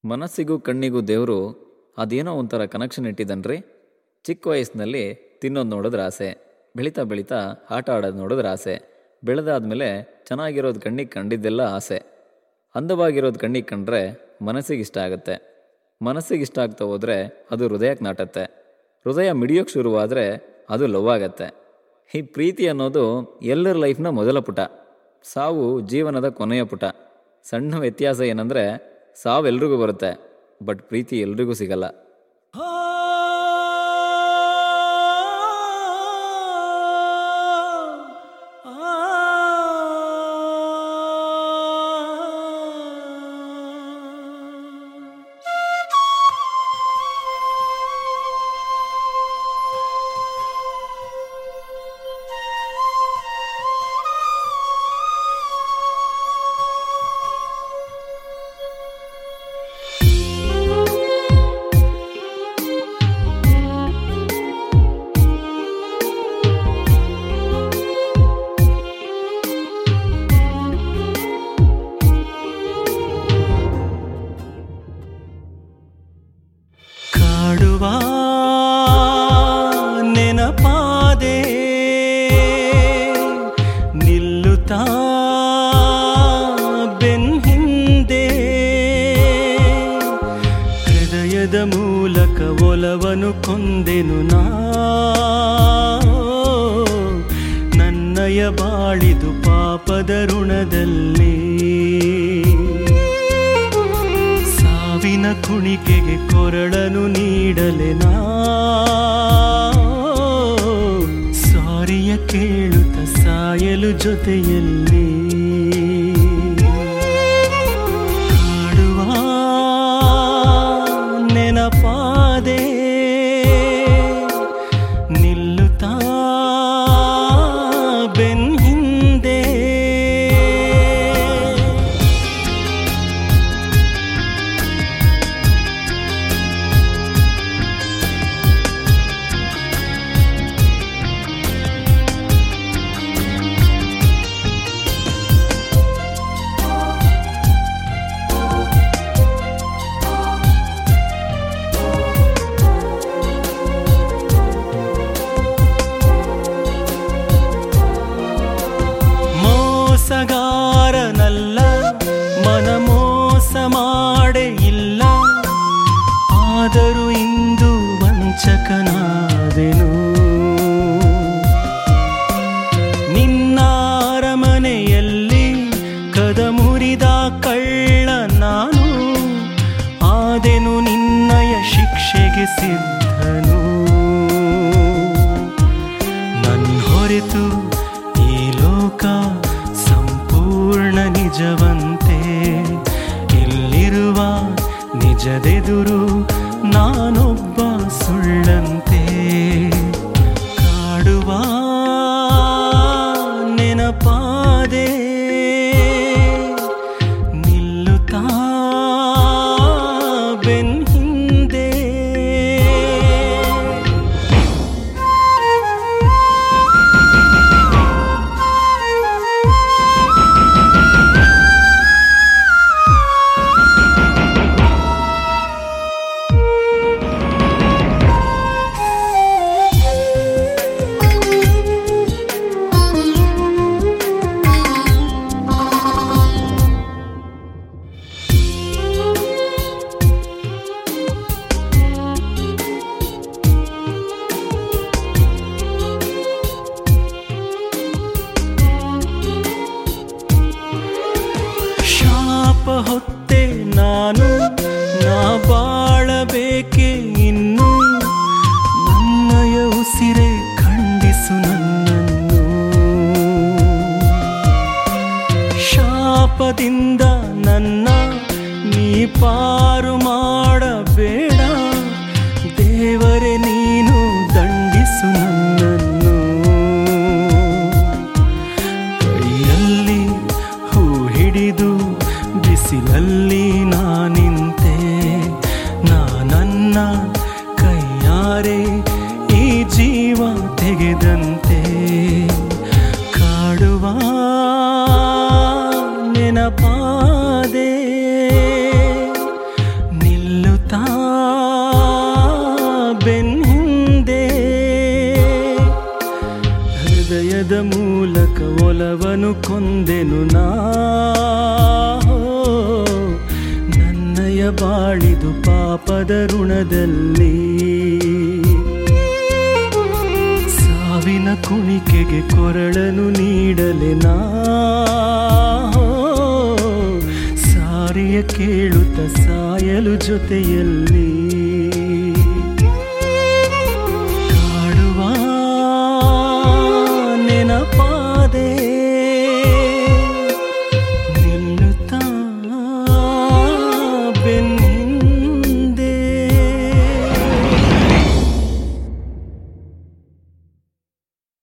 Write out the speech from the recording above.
ಮನಸ್ಸಿಗೂ ಕಣ್ಣಿಗೂ ದೇವರು ಅದೇನೋ ಒಂಥರ ಕನೆಕ್ಷನ್ ಇಟ್ಟಿದ್ದಾನ್ರಿ ಚಿಕ್ಕ ವಯಸ್ಸಿನಲ್ಲಿ ತಿನ್ನೋದು ನೋಡಿದ್ರೆ ಆಸೆ ಬೆಳೀತಾ ಬೆಳೀತಾ ಆಟ ಆಡೋದು ನೋಡಿದ್ರೆ ಆಸೆ ಬೆಳೆದಾದ್ಮೇಲೆ ಚೆನ್ನಾಗಿರೋದು ಕಣ್ಣಿಗೆ ಕಂಡಿದ್ದೆಲ್ಲ ಆಸೆ ಅಂದವಾಗಿರೋದು ಕಣ್ಣಿಗೆ ಕಂಡ್ರೆ ಮನಸ್ಸಿಗೆ ಇಷ್ಟ ಆಗುತ್ತೆ ಮನಸ್ಸಿಗೆ ಇಷ್ಟ ಆಗ್ತಾ ಹೋದರೆ ಅದು ಹೃದಯಕ್ಕೆ ನಾಟತ್ತೆ ಹೃದಯ ಮಿಡಿಯೋಕ್ಕೆ ಶುರುವಾದರೆ ಅದು ಲವ್ ಆಗತ್ತೆ ಈ ಪ್ರೀತಿ ಅನ್ನೋದು ಎಲ್ಲರ ಲೈಫ್ನ ಮೊದಲ ಪುಟ ಸಾವು ಜೀವನದ ಕೊನೆಯ ಪುಟ ಸಣ್ಣ ವ್ಯತ್ಯಾಸ ಏನಂದರೆ ಸಾವು ಎಲ್ರಿಗೂ ಬರುತ್ತೆ ಬಟ್ ಪ್ರೀತಿ ಎಲ್ರಿಗೂ ಸಿಗಲ್ಲ ಕಾಡುವ ನೆನಪಾದೆ ನಿಲ್ಲುತ್ತಾ ಬೆನ್ ಹಿಂದೆ ಹೃದಯದ ಮೂಲಕ ಒಲವನು ಕೊಂದೆನು ನಾ ನನ್ನಯ ಬಾಳಿದು ಪಾಪದ ಋಣದಲ್ಲಿ ಸಾವಿನ ಕುಣಿಕೆಗೆ ಕೊರಳನು ನೀಡಲೆನಾ ಸಾರಿಯ ಕೇಳುತ್ತ ಸಾಯಲು ಜೊತೆಯಲ್ಲಿ ಕಾಡುವ ನೆನಪಾದೆ ನಿಲ್ಲುತ್ತಾ ಬೆನ್ ಹಿಂದೆ ಮೋಸಗಾರನಲ್ಲ ಮನ ಮೋಸ ಮಾಡೆ ಇಲ್ಲ ಆದರೂ ಇಂದು ವಂಚಕನಾದೆನು ನಿನ್ನ ಅರಮನೆಯಲ್ಲಿ ಕದ ಮುರಿದ ಕಳ್ಳ ನಾನು ಆದೆನು ನಿನ್ನಯ ಶಿಕ್ಷೆಗೆ ಸಿದ್ಧನು ನನ್ ಹೊರೆತು ಈ ಲೋಕ ಸಂಪೂರ್ಣ ನಿಜವಂತೆ ಇಲ್ಲಿರುವ ನಿಜದೆದುರು ನಾನೊಬ್ಬ ಸುಳ್ಳಂತೆ ಕಾಡುವ ನೆನಪಾದೆ ನಿಲ್ಲುತ್ತಾ ಬೆನ್ ಹಿಂದೆ ಶಾಪ ಹೊತ್ತೆ ನಾನು ನಾ ಬಾಳಬೇಕೆ ಇನ್ನು ನನ್ನಯ ಉಸಿರೆ ಖಂಡಿಸು ನನ್ನನ್ನು ಶಾಪದಿಂದ ನನ್ನ ನೀ ಪಾರು ಮಾಡಬೇಡ ದೇವರೇ ನೀನು ದಂಡಿಸು ನನ್ನನ್ನು ಕೈಯಲ್ಲಿ ಹೂ ಹಿಡಿದು ಬಿಸಿಲಲ್ಲಿ ನಾನಿಂತೆ ನಾನನ್ನ ಕೈಯಾರೆ ಈ ಜೀವ ತೆಗೆದಂತೆ ಕಾಡುವ ನೆನಪಾದೆ ಬೆನ್ನಿಂದೆ ಹೃದಯದ ಮೂಲಕ ಒಲವನು ಕೊಂದೆನು ನಾ ನನ್ನಯ ಬಾಳಿದು ಪಾಪದ ಋಣದಲ್ಲಿ ಸಾವಿನ ಕುಣಿಕೆಗೆ ಕೊರಳನು ನೀಡಲೆ ನಾ ಸಾರಿಯ ಕೇಳುತ್ತ ಸಾಯಲು ಜೊತೆಯಲ್ಲಿ